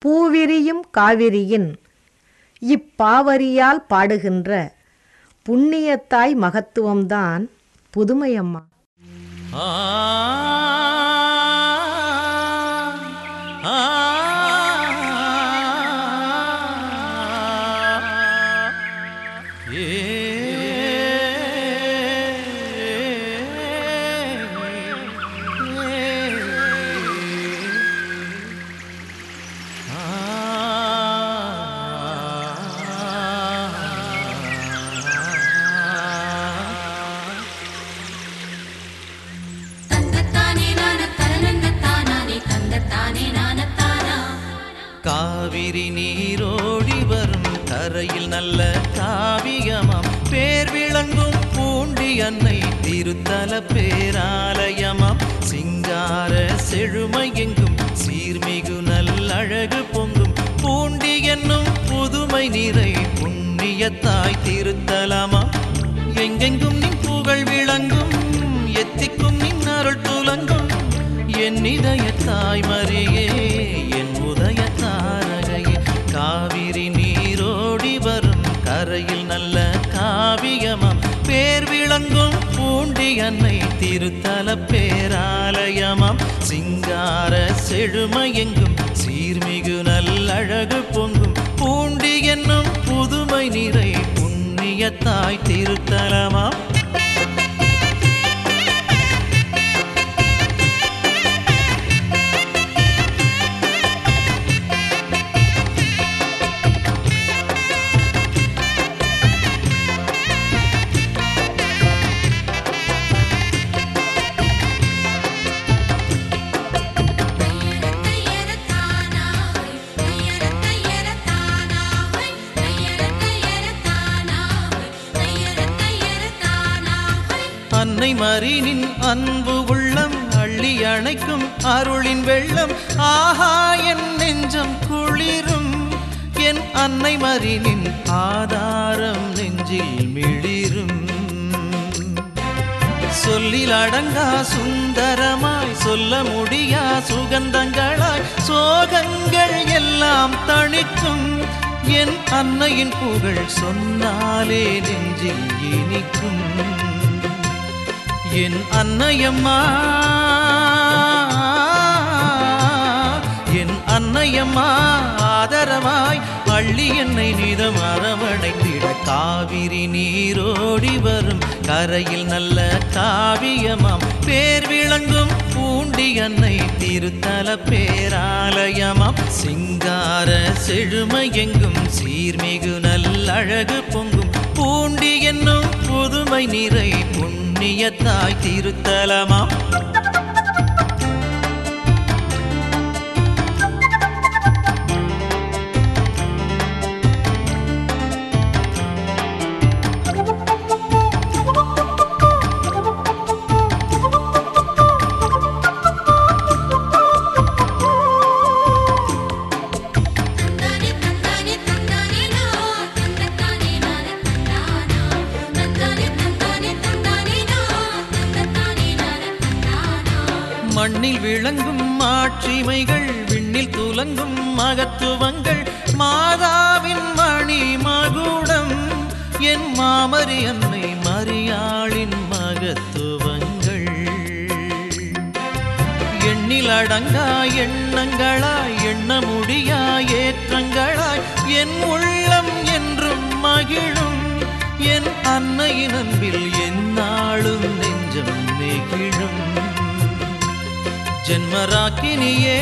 பூவிரியும் காவிரியின் இப்பாவரியால் பாடுகின்ற புண்ணியத்தாய் மகத்துவம்தான் புதுமையம்மா ஆ ஆ ஏ தந்தத்தானே நான தனனன்னத்தானானே தந்தத்தானே நானத்தானா காவிரி நீரோடி வரும் கரையில் நல்ல காவியமாம் பேர் விளங்கும் பூண்டி அன்னை திருத்தல பேராலயமாம் சிங்கார செழுமை எங்கும் சீர்மிகு நல்லழகு பொங்கும் பூண்டி என்னும் புதுமை நிறை புண்ணியத்தாய் திருத்தலமாம் எங்கெங்கும் நின் புகழ் விளங்கும் எத்திக்கும் நின் அருள் துலங்கும் என் இதய தாய்மரியே என் உதய தாரகையே காவிரி நீரோடி வரும் கரையில் நல்ல காவியமாம் பேர் விளங்கும் பூண்டி அன்னை திருத்தல பேராலயமாம் சிங்கார செழுமை எங்கும் சீர்மிகு நல்லழகு பொங்கும் பூண்டி என்னும் புதுமை நிறை புண்ணியத்தாய் திருத்தலமாம் தையரத்தானா ஹோய் தையர தையரத்தானா ஹோய் தையர தையரத்தானா ஹோய் தையர தையரத்தானா ஹோய் அன்னை மரினின் அன்பு உள்ளம் அள்ளி அணைக்கும் அருளின் வெள்ளம் ஆஹா என் நெஞ்சம் குளிரும் என் அன்னை மரினின் ஆதாரம் நெஞ்சில் மிளிரும் சொல்லில் அடங்கா சுந்தரமாய் சொல்ல முடியா சுகந்தங்களாய் சோகங்கள் எல்லாம் தணிக்கும் என் அன்னையின் புகழ் சொன்னாலே நெஞ்சில் இனிக்கும் என் அன்னையம்மா என் அன்னையம்மா ஆதரவாய் அள்ளி என்னை நிதம் அரவணைத்திட காவிரி நீரோடி வரும் கரையில் நல்ல காவியமாம் பேர் விளங்கும் பூண்டி அன்னை திருத்தல பேராலயமாம் சிங்கார செழுமை எங்கும் சீர்மிகு நல்லழகு பொங்கும் பூண்டி என்னும் புதுமை நிறை புண்ணியத்தாய் திருத்தலமாம் தந்தானே தந்தானே தந்தானே நா தந்தத்தானே நான தந்தானா தந்தானே தந்தானே தந்தானே நா தந்தத்தானே நான தந்தானா மண்ணில் விளங்கும் மாட்சிமைகள் விண்ணில் துலங்கும் மகத்துவங்கள் மாதாவின் மணி மகுடம் என் மாமரி அன்னை மரியாளின் மகத்துவங்கள் எண்ணில் அடங்கா எண்ணங்களாய் எண்ண முடியா ஏற்றங்களாய் என் உள்ளம் என்றும் மகிழும் என் அன்னையின் அன்பில் எந்நாளும் நெஞ்சம் நெகிழும் ஜென்மராக்கினியே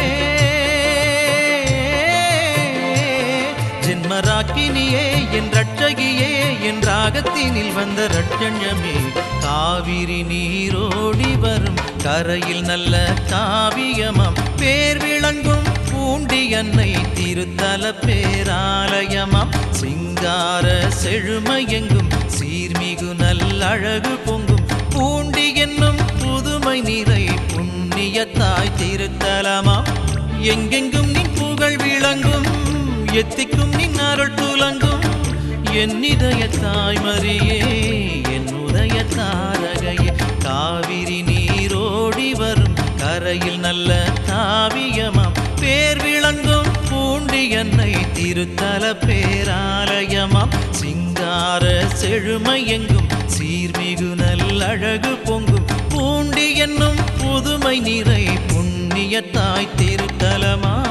ஜென்மராக்கினியே என் ரட்சகியே என் ராகத்தினில் வந்த ரட்சண்யமே காவிரி நீரோடி வரும் கரையில் நல்ல காவியமாம் பேர் விளங்கும் பூண்டி அன்னை திருத்தல பேராலயமாம் சிங்கார செழுமை எங்கும் சீர்மிகு நல்லழகு பொங்கும் பூண்டி என்னும் புதுமை நிறை புண்ணியத்தாய் திருத்தலமாம் எங்கெங்கும் நின் புகழ் விளங்கும் எத்திக்கும் நின் அருள் துலங்கும் என் இதய தாய்மரியே என் உதய தாரகையே காவிரி நீரோடி வரும் கரையில் நல்ல காவியமாம் பேர் விளங்கும் பூண்டி அன்னை திருத்தல பேராலயமாம் சிங்கார செழுமை எங்கும் சீர்மிகு நல்லழகு பொங்கும் பூண்டி என்னும் புதுமை நிறை புண்ணியத்தாய் திருத்தலமா